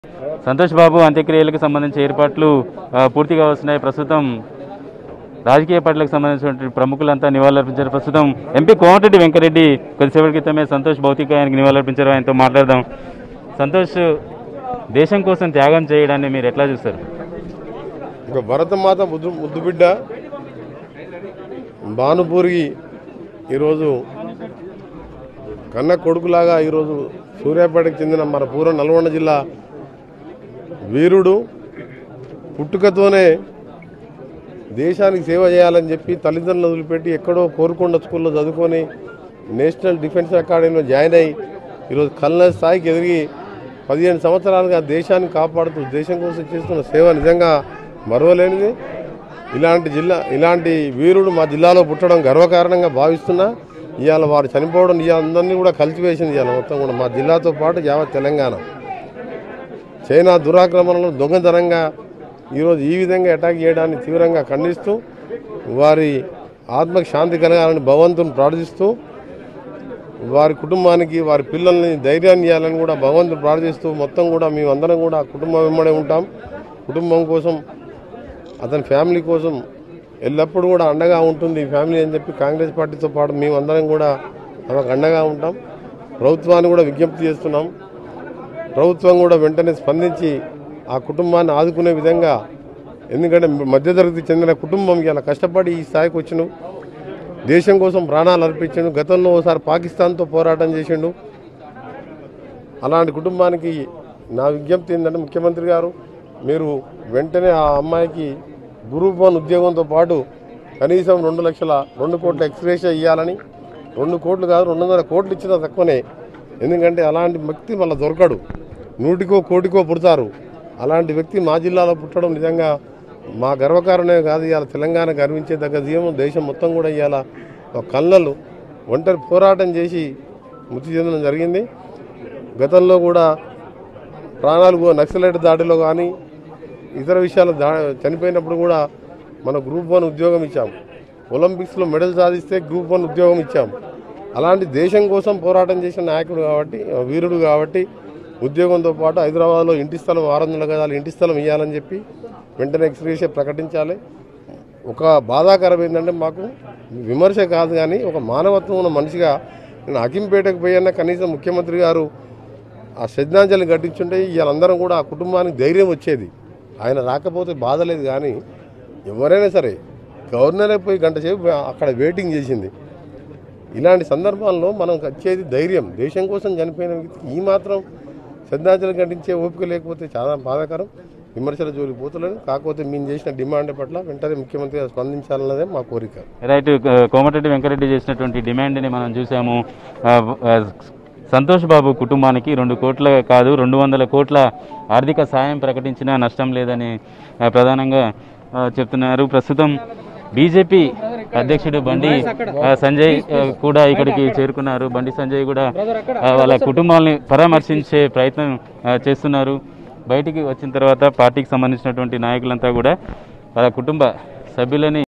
సంతోష్ బాబు అంత్యక్రియలకు సంబంధించి ఏర్పాట్లు ఆ, పూర్తిగా వస్తున్నాయి ప్రస్తుతం రాజకీయ పార్టీలకు సంబంధించినటువంటి ప్రముఖులంతా నివాళులర్పించారు ప్రస్తుతం ఎంపీ కోమటిరెడ్డి వెంకరెడ్డి కొద్దిసేపటి క్రితమే సంతోష్ భౌతికాయానికి నివాళులర్పించారు ఆయనతో మాట్లాడదాం సంతోష్ దేశం కోసం త్యాగం చేయడాన్ని మీరు ఎట్లా చూస్తారు ఒక భరతమాత ముద్దు ముద్దు బిడ్డ భానుపూరి ఈరోజు కన్న కొడుకులాగా ఈరోజు సూర్యాపేటకు చెందిన మన పూర్వ నల్గొండ జిల్లా వీరుడు పుట్టుకతోనే దేశానికి సేవ చేయాలని చెప్పి తల్లిదండ్రులు వదిలిపెట్టి ఎక్కడో కోరుకొండ స్కూల్లో చదువుకొని నేషనల్ డిఫెన్స్ అకాడమీలో జాయిన్ అయ్యి ఈరోజు కల్నల్ స్థాయికి ఎదిగి పదిహేను సంవత్సరాలుగా దేశాన్ని కాపాడుతూ దేశం కోసం చేస్తున్న సేవ నిజంగా మరవలేనిది ఇలాంటి జిల్లా ఇలాంటి వీరుడు మా జిల్లాలో పుట్టడం గర్వకారణంగా భావిస్తున్నా ఇవాళ వారు చనిపోవడం ఇవాళ అందరినీ కూడా కలిసివేసింది ఇవాళ మొత్తం కూడా మా జిల్లాతో పాటు యావత్ తెలంగాణ చైనా దురాక్రమణలో దొంగతనంగా ఈరోజు ఈ విధంగా అటాక్ చేయడాన్ని తీవ్రంగా ఖండిస్తూ వారి ఆత్మకు శాంతి కలగాలని భగవంతుని ప్రార్థిస్తూ వారి కుటుంబానికి వారి పిల్లల్ని ధైర్యాన్ని ఇవ్వాలని కూడా భగవంతుని ప్రార్థిస్తూ మొత్తం కూడా మేమందరం కూడా ఆ కుటుంబం వెంబడే ఉంటాం కుటుంబం కోసం అతని ఫ్యామిలీ కోసం ఎల్లప్పుడూ కూడా అండగా ఉంటుంది ఈ ఫ్యామిలీ అని చెప్పి కాంగ్రెస్ పార్టీతో పాటు మేమందరం కూడా ఆమెకు అండగా ఉంటాం ప్రభుత్వాన్ని కూడా విజ్ఞప్తి చేస్తున్నాం ప్రభుత్వం కూడా వెంటనే స్పందించి ఆ కుటుంబాన్ని ఆదుకునే విధంగా ఎందుకంటే మధ్యతరగతి చెందిన కుటుంబం ఇలా కష్టపడి ఈ స్థాయికి వచ్చిన దేశం కోసం ప్రాణాలు అర్పించిండు గతంలో ఒకసారి పాకిస్తాన్తో పోరాటం చేసిండు అలాంటి కుటుంబానికి నా విజ్ఞప్తి ఏంటంటే ముఖ్యమంత్రి గారు మీరు వెంటనే ఆ అమ్మాయికి గ్రూప్ వన్ ఉద్యోగంతో పాటు కనీసం రెండు లక్షల రెండు కోట్ల ఎక్స్గ్రేషియా ఇవ్వాలని రెండు కోట్లు కాదు రెండు వందల కోట్లు ఇచ్చినా తక్కువనే ఎందుకంటే అలాంటి వ్యక్తి మళ్ళీ దొరకడు నూటికో కోటికో పుడతారు అలాంటి వ్యక్తి మా జిల్లాలో పుట్టడం నిజంగా మా గర్వకారణమే కాదు ఇవాళ తెలంగాణ గర్వించేదగ్గ జీవం దేశం మొత్తం కూడా ఇవాళ ఒక కళ్ళలు ఒంటరి పోరాటం చేసి మృతి చెందడం జరిగింది గతంలో కూడా ప్రాణాలు పో- నక్సలైట్ దాడిలో కానీ ఇతర విషయాలు దా చనిపోయినప్పుడు కూడా మన గ్రూప్ వన్ ఉద్యోగం ఇచ్చాం ఒలింపిక్స్లో మెడల్ సాధిస్తే గ్రూప్ వన్ ఉద్యోగం ఇచ్చాం అలాంటి దేశం కోసం పోరాటం చేసిన నాయకుడు కాబట్టి వీరుడు కాబట్టి ఉద్యోగంతో పాటు హైదరాబాద్లో ఇంటి స్థలం ఆరు వందల గదాలు ఇంటి స్థలం ఇవ్వాలని చెప్పి వెంటనే ఎక్స్గ్రేషియా ప్రకటించాలి ఒక బాధాకరం ఏంటంటే మాకు విమర్శ కాదు కానీ ఒక మానవత్వం ఉన్న మనిషిగా నేను అకింపేటకు పోయినా కనీసం ముఖ్యమంత్రి గారు ఆ శ్రద్ధాంజలి ఘటించుంటే వీళ్ళందరం కూడా ఆ కుటుంబానికి ధైర్యం వచ్చేది ఆయన రాకపోతే బాధ లేదు కానీ ఎవరైనా సరే గవర్నరే పోయి గంట సేపు అక్కడ వెయిటింగ్ చేసింది ఇలాంటి సందర్భాల్లో మనం వచ్చేది ధైర్యం దేశం కోసం చనిపోయిన వ్యక్తికి ఈ మాత్రం శ్రద్ధాంజలి ఘటించే ఓపిక లేకపోతే చాలా బాధాకరం విమర్శల జోలి పోతలేదు కాకపోతే మేము చేసిన డిమాండ్ పట్ల వెంటనే ముఖ్యమంత్రి గారు స్పందించాలన్నదే మా కోరిక రైట్ క- కోమటిరెడ్డి వెంకరెడ్డి చేసినటువంటి డిమాండ్ని మనం చూసాము ఆ, ఆ, సంతోష్ బాబు కుటుంబానికి రెండు కోట్ల కాదు రెండు వందల కోట్ల ఆర్థిక సాయం ప్రకటించినా నష్టం లేదని ఆ, ప్రధానంగా ఆ, చెప్తున్నారు ప్రస్తుతం బీజేపీ అధ్యక్షుడు బండి ఆ, సంజయ్ ఆ, కూడా ఇక్కడికి చేరుకున్నారు బండి సంజయ్ కూడా ఆ, వాళ్ళ కుటుంబాలని పరామర్శించే ప్రయత్నం ఆ, చేస్తున్నారు బయటికి వచ్చిన తర్వాత పార్టీకి సంబంధించినటువంటి నాయకులంతా కూడా వాళ్ళ కుటుంబ సభ్యులని